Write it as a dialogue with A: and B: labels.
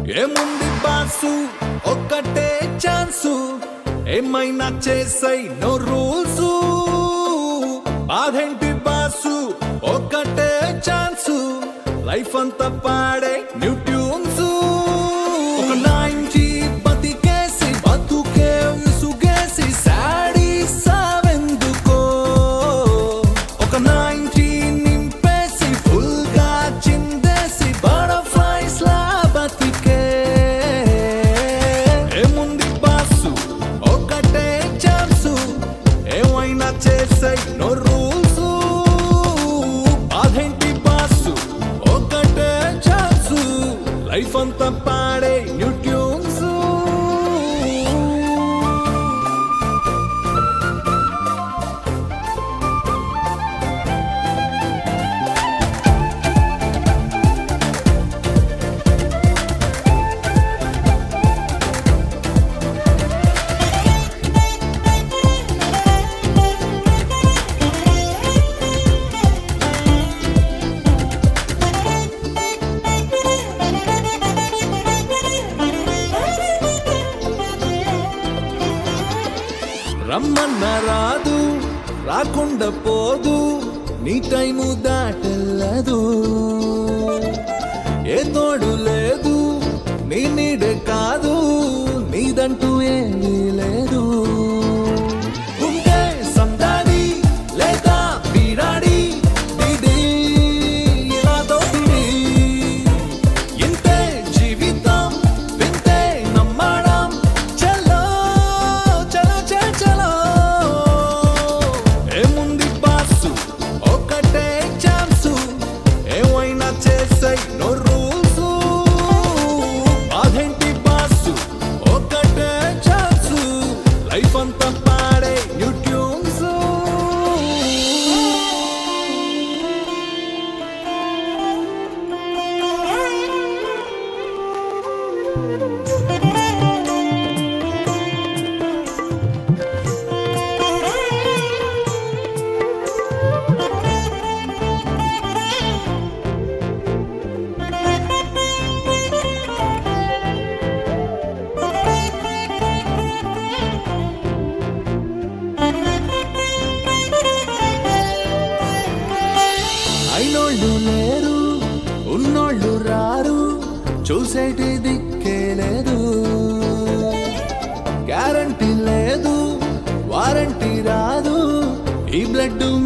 A: ఏముంది బాసు ఒక్కటే ఛాన్సు ఏమైనా చేసై నో రూల్స్ బాధేంటి బాసు ఒక్కటే ఛాన్సు లైఫ్ అంతా పాడే న్యూ ట్యూన్స్ ఒక నైన్టీ బతికేసి బతుకే విసుగేసి సాడీ సావెందుకో ఒక నైన్టీ నింపేసి ఫుల్ గా చిందేసి బటర్ఫ్లైస్ లా బతికే ఏముంది బాసు ఒకటే ఛాన్సు ఏమైనా చేసాయి నో రూల్స్ బాధేంటి బాసు ఒకటే ఛాన్సు లైఫ్ అంతా పాడే న్యూ ట్యూన్స్ రమ్మన్న రాదు రాకుండా పోదు నీ టైము దాటెల్లదు ఏ తోడు లేదు నీ నీడే కాదు నీదంటూ ఏమీ లేదు ఉంటే సందాడి లేదా వీరాడి ఇది ఇలా దోపిడి ఇంతే జీవితం వింతే నమ్మడం చలో చలో చలో చలో ఏముంది బాసు ఒకటే ఛాన్సు ఏమైనా చేసాయి నో రూల్స్ అదేంటి బాసు ఒకటే ఛాన్సు లైఫ్ అంతా పాడే న్యూ ట్యూన్స్ అయినోళ్ళు లేరు ఉన్నోళ్ళు రారు చూసేటి దిక్కే లేదు గ్యారంటీ లేదు వారంటీ రాదు ఈ బ్లడ్